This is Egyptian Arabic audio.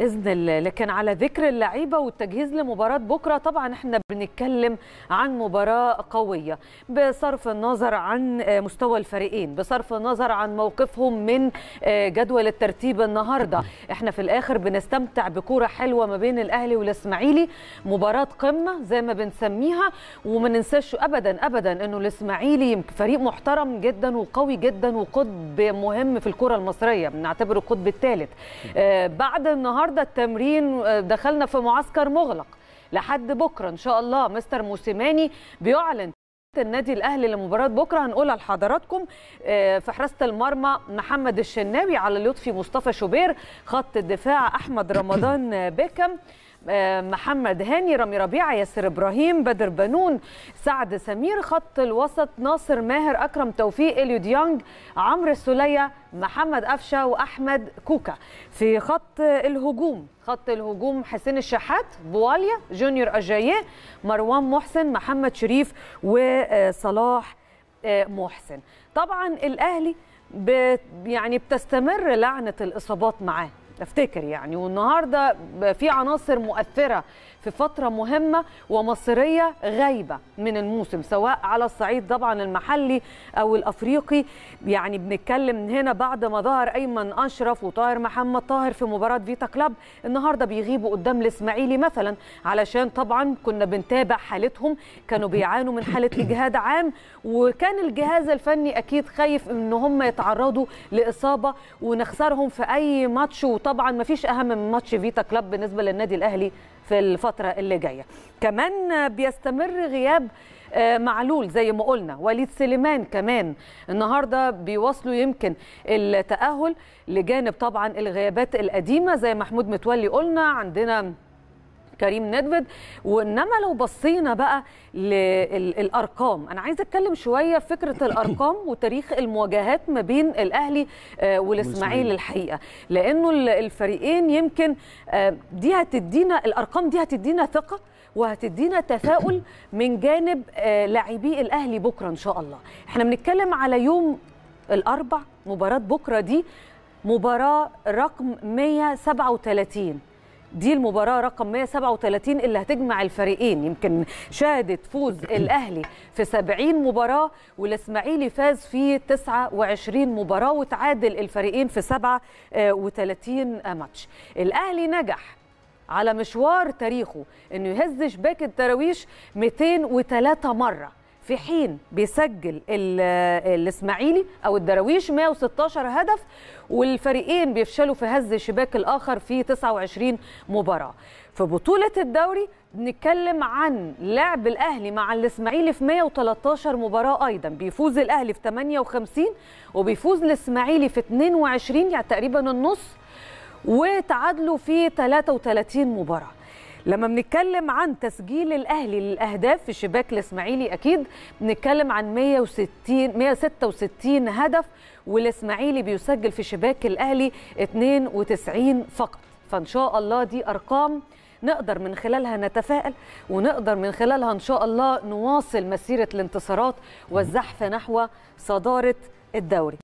باذن الله لكن على ذكر اللعيبه والتجهيز لمباراه بكره طبعا احنا بنتكلم عن مباراه قويه بصرف النظر عن مستوى الفريقين بصرف النظر عن موقفهم من جدول الترتيب النهارده احنا في الاخر بنستمتع بكوره حلوه ما بين الاهلي والاسماعيلي مباراه قمه زي ما بنسميها وما ننساش ابدا ابدا انه الاسماعيلي فريق محترم جدا وقوي جدا وقطب مهم في الكره المصريه بنعتبره القطب الثالث بعد النهارده التمرين دخلنا في معسكر مغلق لحد بكره ان شاء الله مستر موسيماني بيعلن النادي الاهلي لمباراه بكره هنقولها لحضراتكم في حراسه المرمى محمد الشناوي على لطفي مصطفى شوبير خط الدفاع احمد رمضان بيكم محمد هاني رامي ربيعه ياسر ابراهيم بدر بنون سعد سمير خط الوسط ناصر ماهر اكرم توفيق اليو ديانج عمرو السوليه محمد قفشه واحمد كوكا في خط الهجوم خط الهجوم حسين الشحات بواليا جونيور اجاييه مروان محسن محمد شريف وصلاح محسن طبعا الاهلي يعني بتستمر لعنه الاصابات معاه افتكر يعني والنهارده في عناصر مؤثره في فتره مهمه ومصيريه غايبه من الموسم سواء على الصعيد طبعا المحلي او الافريقي يعني بنتكلم هنا بعد ما ظهر ايمن اشرف وطاهر محمد طاهر في مباراه فيتا كلاب النهارده بيغيبوا قدام الاسماعيلي مثلا علشان طبعا كنا بنتابع حالتهم كانوا بيعانوا من حاله اجهاد عام وكان الجهاز الفني اكيد خايف ان هم يتعرضوا لاصابه ونخسرهم في اي ماتش وطبعا ما فيش اهم من ماتش فيتا كلاب بالنسبه للنادي الاهلي في الفترة اللي جاية كمان بيستمر غياب معلول زي ما قلنا وليد سليمان كمان النهارده بيواصلوا يمكن التأهل لجانب طبعا الغيابات القديمة زي محمود متولي قلنا عندنا كريم ندفد وانما لو بصينا بقى للارقام انا عايزه اتكلم شويه في فكره الارقام وتاريخ المواجهات ما بين الاهلي والاسماعيلي الحقيقه لانه الفريقين يمكن دي هتدينا الارقام دي هتدينا ثقه وهتدينا تفاؤل من جانب لاعبي الاهلي بكره ان شاء الله احنا بنتكلم على يوم الاربع مباراه بكره دي مباراه رقم 137 دي المباراة رقم 137 اللي هتجمع الفريقين يمكن شهدت فوز الأهلي في 70 مباراة والإسماعيلي فاز في 29 مباراة وتعادل الفريقين في 37 ماتش الأهلي نجح على مشوار تاريخه انه يهز شباك التراويش 203 مره في حين بيسجل الاسماعيلي او الدراويش 116 هدف والفريقين بيفشلوا في هز شباك الاخر في 29 مباراه في بطوله الدوري بنتكلم عن لعب الاهلي مع الاسماعيلي في 113 مباراه ايضا بيفوز الاهلي في 58 وبيفوز الاسماعيلي في 22 يعني تقريبا النص وتعادلوا في 33 مباراه لما بنتكلم عن تسجيل الاهلي للاهداف في شباك الاسماعيلي اكيد بنتكلم عن 160 166 هدف والاسماعيلي بيسجل في شباك الاهلي 92 فقط فان شاء الله دي ارقام نقدر من خلالها نتفائل ونقدر من خلالها ان شاء الله نواصل مسيره الانتصارات والزحف نحو صداره الدوري